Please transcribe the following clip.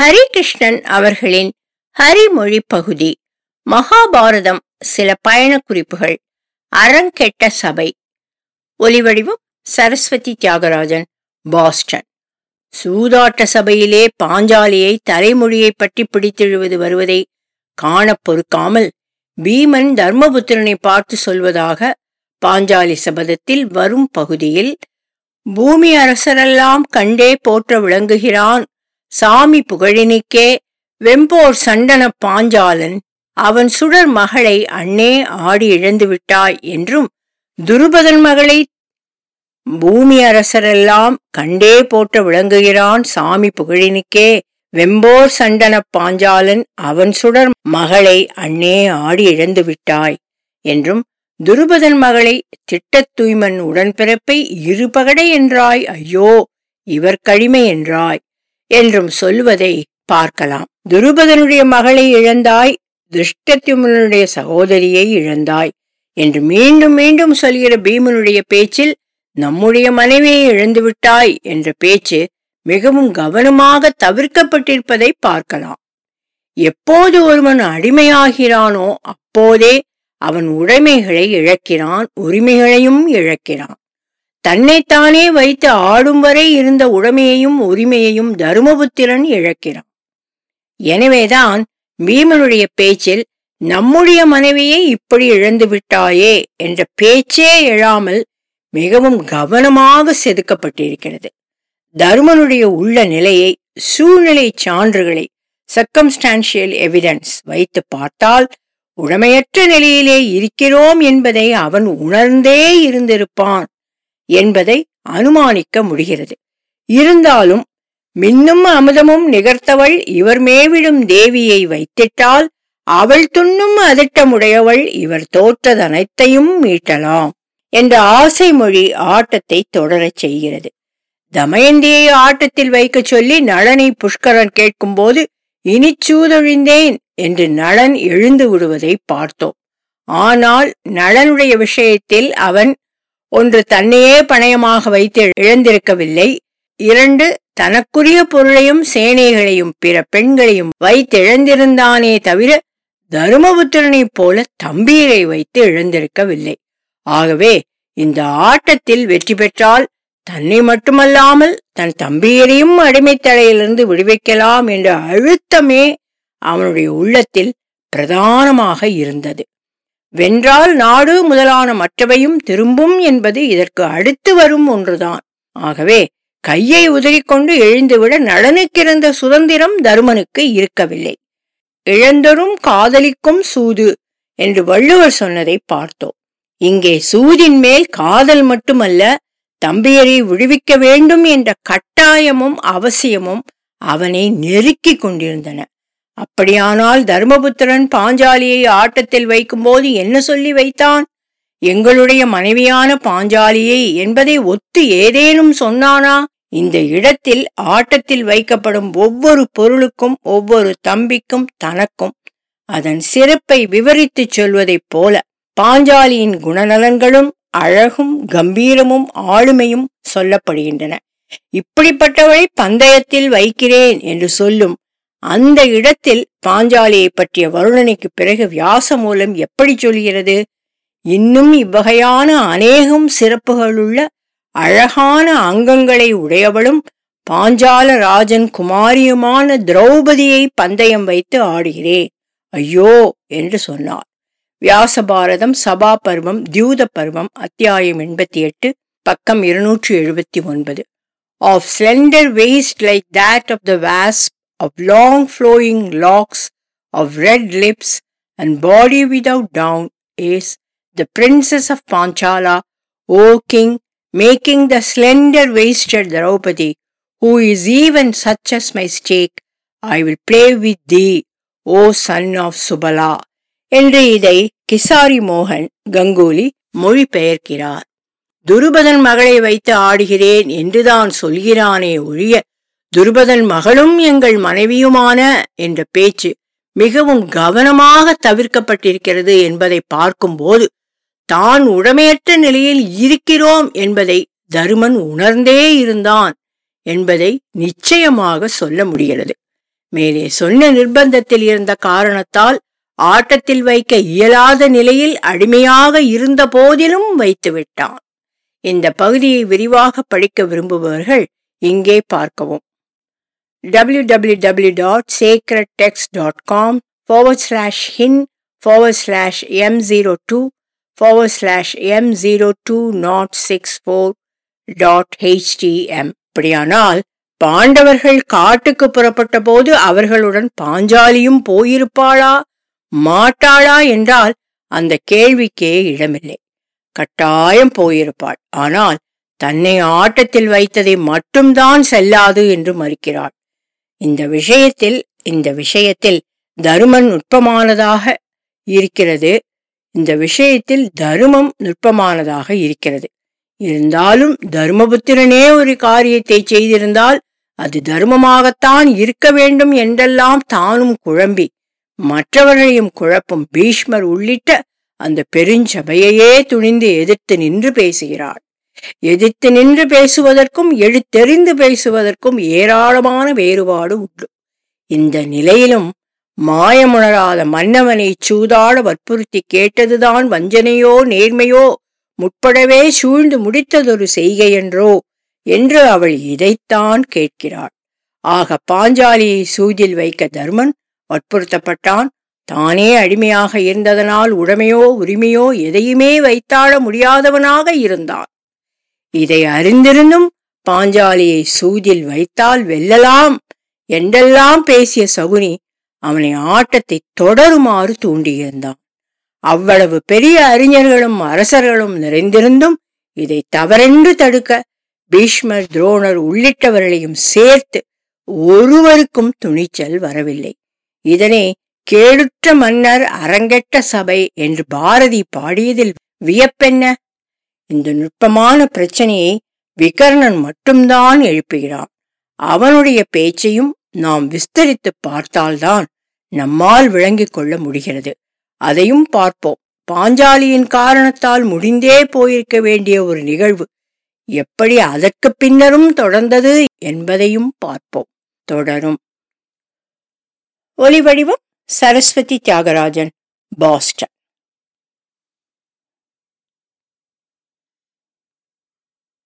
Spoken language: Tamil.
ஹரிகிருஷ்ணன் அவர்களின் ஹரிமொழி பகுதி மகாபாரதம் சில பயண குறிப்புகள் அரங்கெட்ட சபை ஒலிவடிவம் சரஸ்வதி தியாகராஜன் பாஸ்டன் சூதாட்ட சபையிலே பாஞ்சாலியை தலைமொழியை பற்றி பிடித்தெழுவது வருவதை காண பொறுக்காமல் பீமன் தர்மபுத்திரனை பார்த்து சொல்வதாக பாஞ்சாலி சபதத்தில் வரும் பகுதியில் பூமி அரசரெல்லாம் கண்டே போற்ற விளங்குகிறான் சாமி புகழினிக்கே வெம்போர் சண்டன பாஞ்சாலன் அவன் சுடர் மகளை அண்ணே ஆடி இழந்து விட்டாய் என்றும் துருபதன் மகளை பூமி அரசரெல்லாம் கண்டே போற்ற விளங்குகிறான் சாமி புகழினுக்கே வெம்போர் சண்டன பாஞ்சாலன் அவன் சுடர் மகளை அண்ணே ஆடி இழந்து விட்டாய் என்றும் துருபதன் மகளை திட்டத் தூய்மன் உடன்பிறப்பை இருபகடை என்றாய் ஐயோ இவர் கழிமை என்றாய் என்றும் சொல்வதை பார்க்கலாம் துருபதனுடைய மகளை இழந்தாய் திருஷ்டத்யுமனுடைய சகோதரியை இழந்தாய் என்று மீண்டும் மீண்டும் சொல்கிற பீமனுடைய பேச்சில் நம்முடைய மனைவியை இழந்துவிட்டாய் என்ற பேச்சு மிகவும் கவனமாக தவிர்க்கப்பட்டிருப்பதை பார்க்கலாம் எப்போது ஒருவன் அடிமையாகிறானோ அப்போதே அவன் உடைமைகளை இழக்கிறான் உரிமைகளையும் இழக்கிறான் தன்னைத்தானே வைத்து ஆடும் வரை இருந்த உடைமையையும் உரிமையையும் தருமபுத்திரன் இழக்கிறான் எனவேதான் பீமனுடைய பேச்சில் நம்முடைய மனைவியை இப்படி இழந்து விட்டாயே என்ற பேச்சே எழாமல் மிகவும் கவனமாக செதுக்கப்பட்டிருக்கிறது தருமனுடைய உள்ள நிலையை சூழ்நிலை சான்றுகளை சர்க்கம்ஸ்டான்ஷியல் எவிடன்ஸ் வைத்து பார்த்தால் உடமையற்ற நிலையிலே இருக்கிறோம் என்பதை அவன் உணர்ந்தே இருந்திருப்பான் என்பதை அனுமானிக்க முடிகிறது இருந்தாலும் மின்னும் அமுதமும் நிகர்த்தவள் இவர் மேவிடும் தேவியை வைத்திட்டால் அவள் துண்ணும் அதிட்டமுடையவள் இவர் தோற்றதனைத்தையும் மீட்டலாம் என்ற ஆசை மொழி ஆட்டத்தை தொடரச் செய்கிறது தமயந்தியை ஆட்டத்தில் வைக்க சொல்லி நளனை புஷ்கரன் கேட்கும்போது இனி சூதொழிந்தேன் என்று நளன் எழுந்து விடுவதை பார்த்தோம் ஆனால் நளனுடைய விஷயத்தில் அவன் ஒன்று தன்னையே பணயமாக வைத்து இழந்திருக்கவில்லை இரண்டு தனக்குரிய பொருளையும் சேனைகளையும் பிற பெண்களையும் வைத்து இழந்திருந்தானே தவிர தருமபுத்திரனைப் போல தம்பீரை வைத்து இழந்திருக்கவில்லை ஆகவே இந்த ஆட்டத்தில் வெற்றி பெற்றால் தன்னை மட்டுமல்லாமல் தன் தம்பியரையும் அடிமைத்தலையிலிருந்து விடுவிக்கலாம் என்ற அழுத்தமே அவனுடைய உள்ளத்தில் பிரதானமாக இருந்தது வென்றால் நாடு முதலான மற்றவையும் திரும்பும் என்பது இதற்கு அடுத்து வரும் ஒன்றுதான் ஆகவே கையை உதறிக்கொண்டு எழுந்துவிட நலனுக்கிறந்த சுதந்திரம் தருமனுக்கு இருக்கவில்லை இழந்தரும் காதலிக்கும் சூது என்று வள்ளுவர் சொன்னதை பார்த்தோம் இங்கே சூதின் மேல் காதல் மட்டுமல்ல தம்பியரை விடுவிக்க வேண்டும் என்ற கட்டாயமும் அவசியமும் அவனை நெருக்கிக் கொண்டிருந்தன அப்படியானால் தர்மபுத்திரன் பாஞ்சாலியை ஆட்டத்தில் வைக்கும்போது என்ன சொல்லி வைத்தான் எங்களுடைய மனைவியான பாஞ்சாலியை என்பதை ஒத்து ஏதேனும் சொன்னானா இந்த இடத்தில் ஆட்டத்தில் வைக்கப்படும் ஒவ்வொரு பொருளுக்கும் ஒவ்வொரு தம்பிக்கும் தனக்கும் அதன் சிறப்பை விவரித்துச் சொல்வதைப் போல பாஞ்சாலியின் குணநலன்களும் அழகும் கம்பீரமும் ஆளுமையும் சொல்லப்படுகின்றன இப்படிப்பட்டவளை பந்தயத்தில் வைக்கிறேன் என்று சொல்லும் அந்த இடத்தில் பாஞ்சாலியை பற்றிய வருணனைக்கு பிறகு வியாச மூலம் எப்படி சொல்கிறது இன்னும் இவ்வகையான அநேகம் சிறப்புகளுள்ள அழகான அங்கங்களை உடையவளும் பாஞ்சால ராஜன் குமாரியுமான திரௌபதியை பந்தயம் வைத்து ஆடுகிறேன் ஐயோ என்று சொன்னார் வியாச பாரதம் சபா பருவம் தியூத பருவம் அத்தியாயம் எண்பத்தி எட்டு பக்கம் இருநூற்றி எழுபத்தி ஒன்பது of slender waist like that of the wasp of long flowing locks of red lips and body without down is the princess of Panchala, O king, making the slender waisted Draupadi, who is even such as my stake, I will play with thee, O son of Subala. என்று இதை கிசாரி மோகன் கங்குலி மொழிபெயர்க்கிறார் துருபதன் மகளை வைத்து ஆடுகிறேன் என்றுதான் சொல்கிறானே ஒழிய துருபதன் மகளும் எங்கள் மனைவியுமான என்ற பேச்சு மிகவும் கவனமாக தவிர்க்கப்பட்டிருக்கிறது என்பதை பார்க்கும்போது தான் உடமையற்ற நிலையில் இருக்கிறோம் என்பதை தருமன் உணர்ந்தே இருந்தான் என்பதை நிச்சயமாக சொல்ல முடிகிறது மேலே சொன்ன நிர்பந்தத்தில் இருந்த காரணத்தால் ஆட்டத்தில் வைக்க இயலாத நிலையில் அடிமையாக இருந்த போதிலும் வைத்து விட்டான் இந்த பகுதியை விரிவாக படிக்க விரும்புபவர்கள் இங்கே பார்க்கவும் www.sacredtext.com forward slash hin forward slash m02 forward slash m02 not 64 dot htm அப்படியானால் பாண்டவர்கள் காட்டுக்கு புறப்பட்ட போது அவர்களுடன் பாஞ்சாலியும் போயிருப்பாளா மாட்டாளா என்றால் அந்த கேள்விக்கே இடமில்லை கட்டாயம் போயிருப்பாள் ஆனால் தன்னை ஆட்டத்தில் வைத்ததை மட்டும்தான் செல்லாது என்று மறுக்கிறாள் இந்த விஷயத்தில் இந்த விஷயத்தில் தருமன் நுட்பமானதாக இருக்கிறது இந்த விஷயத்தில் தருமம் நுட்பமானதாக இருக்கிறது இருந்தாலும் தர்மபுத்திரனே ஒரு காரியத்தை செய்திருந்தால் அது தர்மமாகத்தான் இருக்க வேண்டும் என்றெல்லாம் தானும் குழம்பி மற்றவர்களையும் குழப்பும் பீஷ்மர் உள்ளிட்ட அந்த பெருஞ்சபையையே துணிந்து எதிர்த்து நின்று பேசுகிறாள் எதிர்த்து நின்று பேசுவதற்கும் எழுத்தெறிந்து பேசுவதற்கும் ஏராளமான வேறுபாடு உண்டு இந்த நிலையிலும் மாயமுணராத மன்னவனை சூதாட வற்புறுத்தி கேட்டதுதான் வஞ்சனையோ நேர்மையோ முற்படவே சூழ்ந்து முடித்ததொரு செய்கையென்றோ என்று அவள் இதைத்தான் கேட்கிறாள் ஆக பாஞ்சாலியை சூதில் வைக்க தர்மன் வற்புறுத்தப்பட்டான் தானே அடிமையாக இருந்ததனால் உடமையோ உரிமையோ எதையுமே வைத்தாள முடியாதவனாக இருந்தான் இதை அறிந்திருந்தும் பாஞ்சாலியை சூதில் வைத்தால் வெல்லலாம் என்றெல்லாம் பேசிய சகுனி அவனை ஆட்டத்தை தொடருமாறு தூண்டியிருந்தான் அவ்வளவு பெரிய அறிஞர்களும் அரசர்களும் நிறைந்திருந்தும் இதை தவறென்று தடுக்க பீஷ்மர் துரோணர் உள்ளிட்டவர்களையும் சேர்த்து ஒருவருக்கும் துணிச்சல் வரவில்லை இதனை கேடுற்ற மன்னர் அரங்கெட்ட சபை என்று பாரதி பாடியதில் வியப்பென்ன இந்த நுட்பமான பிரச்சனையை விகர்ணன் மட்டும்தான் எழுப்புகிறான் அவனுடைய பேச்சையும் நாம் விஸ்தரித்து பார்த்தால்தான் நம்மால் விளங்கிக் கொள்ள முடிகிறது அதையும் பார்ப்போம் பாஞ்சாலியின் காரணத்தால் முடிந்தே போயிருக்க வேண்டிய ஒரு நிகழ்வு எப்படி அதற்கு பின்னரும் தொடர்ந்தது என்பதையும் பார்ப்போம் தொடரும் ஒலிவடிவம் சரஸ்வதி தியாகராஜன் பாஸ்டன்